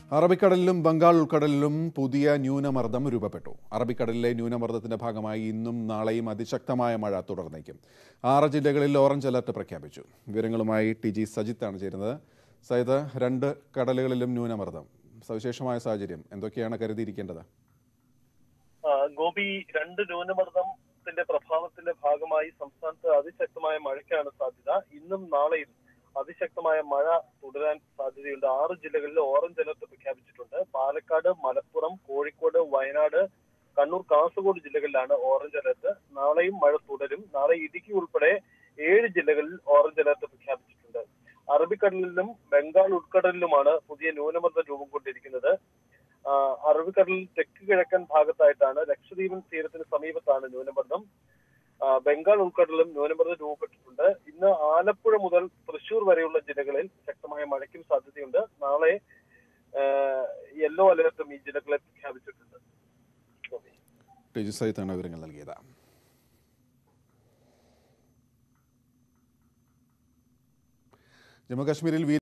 അറബിക്കടലിലും ബംഗാൾ ഉൾക്കടലിലും പുതിയ ന്യൂനമർദ്ദം രൂപപ്പെട്ടു അറബിക്കടലിലെ ന്യൂനമർദ്ദത്തിന്റെ ഭാഗമായി ഇന്നും നാളെയും അതിശക്തമായ മഴ തുടർന്നേക്കും ആറ് ജില്ലകളിൽ ഓറഞ്ച് അലർട്ട് പ്രഖ്യാപിച്ചു വിവരങ്ങളുമായി ടി ജി സജിത്താണ് ചേരുന്നത് സജിത്ത് രണ്ട് കടലുകളിലും ന്യൂനമർദ്ദം സവിശേഷമായ സാഹചര്യം എന്തൊക്കെയാണ് കരുതിയിരിക്കേണ്ടത് ആ, ഗോപി രണ്ട് ന്യൂനമർദ്ദത്തിന്റെ പ്രഭാവത്തിന്റെ ഭാഗമായി സംസ്ഥാനത്ത് അതിശക്തമായ മഴയ്ക്കാണ് സാധ്യത ഇന്നും നാളെയും അതിശക്തമായ മഴ തുടരാൻ സാധ്യതയുണ്ട് ആറ് ജില്ലകളിൽ ഓറഞ്ച് അലർട്ട് പ്രഖ്യാപിച്ചിട്ടുണ്ട് പാലക്കാട് മലപ്പുറം കോഴിക്കോട് വയനാട് കണ്ണൂർ കാസർഗോഡ് ജില്ലകളിലാണ് ഓറഞ്ച് അലർട്ട് നാളെയും മഴ തുടരും നാളെ ഇടുക്കി ഉൾപ്പെടെ ഏഴ് ജില്ലകളിൽ ഓറഞ്ച് അലർട്ട് പ്രഖ്യാപിച്ചിട്ടുണ്ട് അറബിക്കടലിലും ബംഗാൾ ഉൾക്കടലിലുമാണ് പുതിയ ന്യൂനമർദ്ദം രൂപം കൊണ്ടിരിക്കുന്നത് ആ, അറബിക്കടലിൽ തെക്ക് കിഴക്കൻ ഭാഗത്തായിട്ടാണ് ലക്ഷദ്വീപൻ തീരത്തിന് സമീപത്താണ് ന്യൂനമർദ്ദം ആ, ബംഗാൾ ഉൾക്കടലിലും ന്യൂനമർദ്ദം രൂപപ്പെട്ടിട്ടുണ്ട് ഇന്ന് ആലപ്പുഴ മുതൽ തൃശൂർ വരെയുള്ള ജില്ലകളിൽ ശക്തമായ മഴയ്ക്കും സാധ്യതയുണ്ട് നാളെ യെല്ലോ അലർട്ടും ഈ ജില്ലകളെ പ്രഖ്യാപിച്ചിട്ടുണ്ട് ഗോപി. ടി ജി സജിത്താണ് വിവരങ്ങൾ നൽകിയത് ജമ്മു കാശ്മീരിൽ വീ